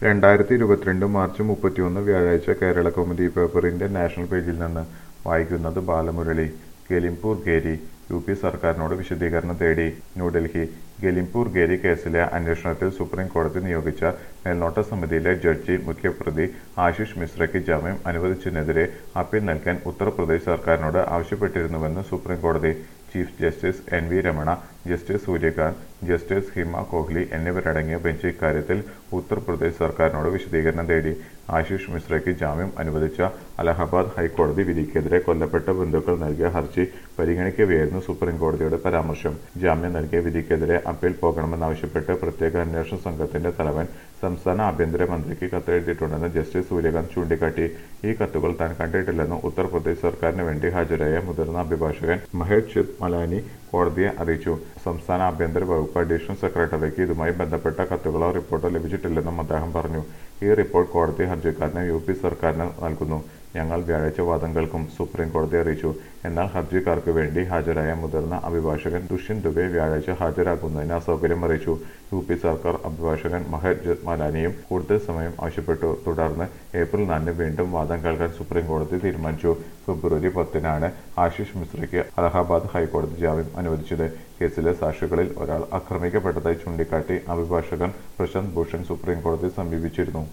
രണ്ടായിരത്തി ഇരുപത്തിരണ്ട് മാർച്ച് മുപ്പത്തിയൊന്ന് വ്യാഴാഴ്ച കേരള കൗമുദി പേപ്പറിന്റെ നാഷണൽ പേജിൽ നിന്ന് വായിക്കുന്നത് ബാലമുരളി ഗലിംപൂർ ഗേരി യു പി സർക്കാരിനോട് വിശദീകരണം തേടി ന്യൂഡൽഹി ഗലിംപൂർ ഗേരി കേസിലെ അന്വേഷണത്തിൽ സുപ്രീം കോടതി നിയോഗിച്ച മേൽനോട്ട സമിതിയിലെ ജഡ്ജി മുഖ്യപ്രതി ആശിഷ് മിശ്രയ്ക്ക് ജാമ്യം അനുവദിച്ചതിനെതിരെ അപ്പീൽ നൽകാൻ ഉത്തർപ്രദേശ് സർക്കാരിനോട് ആവശ്യപ്പെട്ടിരുന്നുവെന്ന് സുപ്രീം കോടതി chief justice N V Ramana justice Surya Kant justice Hima Kohli എന്നിവരടങ്ങിയ ബെഞ്ച് ഇക്കാര്യത്തിൽ ഉത്തർപ്രദേശ് സർക്കാരിനോട് വിശദീകരണം തേടി ആശിഷ് മിശ്രയ്ക്ക് ജാമ്യം അനുവദിച്ച അലഹബാദ് ഹൈക്കോടതി വിധിക്കെതിരെ കൊല്ലപ്പെട്ട ബന്ധുക്കൾ നൽകിയ ഹർജി പരിഗണിക്കവെയായിരുന്നു സുപ്രീം കോടതിയുടെ പരാമർശം ജാമ്യം നൽകിയ വിധിക്കെതിരെ അപ്പീൽ പോകണമെന്നാവശ്യപ്പെട്ട് പ്രത്യേക അന്വേഷണ സംഘത്തിന്റെ തലവൻ സംസ്ഥാന ആഭ്യന്തര മന്ത്രിക്ക് കത്തെഴുതിയിട്ടുണ്ടെന്ന് ജസ്റ്റിസ് സൂര്യകാന്ത് ചൂണ്ടിക്കാട്ടി ഈ കത്തുകൾ താൻ കണ്ടിട്ടില്ലെന്ന് ഉത്തർപ്രദേശ് സർക്കാരിന് വേണ്ടി ഹാജരായ മുതിർന്ന അഭിഭാഷകൻ മഹേഷ് ചിത് മലാനി കോടതിയെ അറിയിച്ചു സംസ്ഥാന ആഭ്യന്തര വകുപ്പ് അഡീഷണൽ സെക്രട്ടറിക്ക് ഇതുമായി ബന്ധപ്പെട്ട കത്തുകളോ റിപ്പോർട്ടോ ലഭിച്ചിട്ടില്ലെന്നും അദ്ദേഹം പറഞ്ഞു ഈ റിപ്പോർട്ട് കോടതി ഹർജിക്കാരന് യു പി സർക്കാരിന് നൽകുന്നു ഞങ്ങൾ വ്യാഴാഴ്ച വാദം കേൾക്കും സുപ്രീം കോടതി അറിയിച്ചു എന്നാൽ ഹർജിക്കാർക്ക് വേണ്ടി ഹാജരായ മുതിർന്ന അഭിഭാഷകൻ ദുഷ്യന്ത് ദുബെ വ്യാഴാഴ്ച ഹാജരാകുന്നതിന് അസൗകര്യം അറിയിച്ചു യു പി സർക്കാർ അഭിഭാഷകൻ മഹേഷ് ജത്മാലാനിയും കൂടുതൽ സമയം ആവശ്യപ്പെട്ടു തുടർന്ന് ഏപ്രിൽ നാലിന് വീണ്ടും വാദം കേൾക്കാൻ സുപ്രീം കോടതി തീരുമാനിച്ചു ഫെബ്രുവരി പത്തിനാണ് ആശിഷ് മിശ്രയ്ക്ക് അലഹാബാദ് ഹൈക്കോടതി ജാമ്യം അനുവദിച്ചത് കേസിലെ സാക്ഷികളിൽ ഒരാൾ ആക്രമിക്കപ്പെട്ടതായി ചൂണ്ടിക്കാട്ടി അഭിഭാഷകൻ പ്രശാന്ത് ഭൂഷൺ സുപ്രീം കോടതിയെ സമീപിച്ചിരുന്നു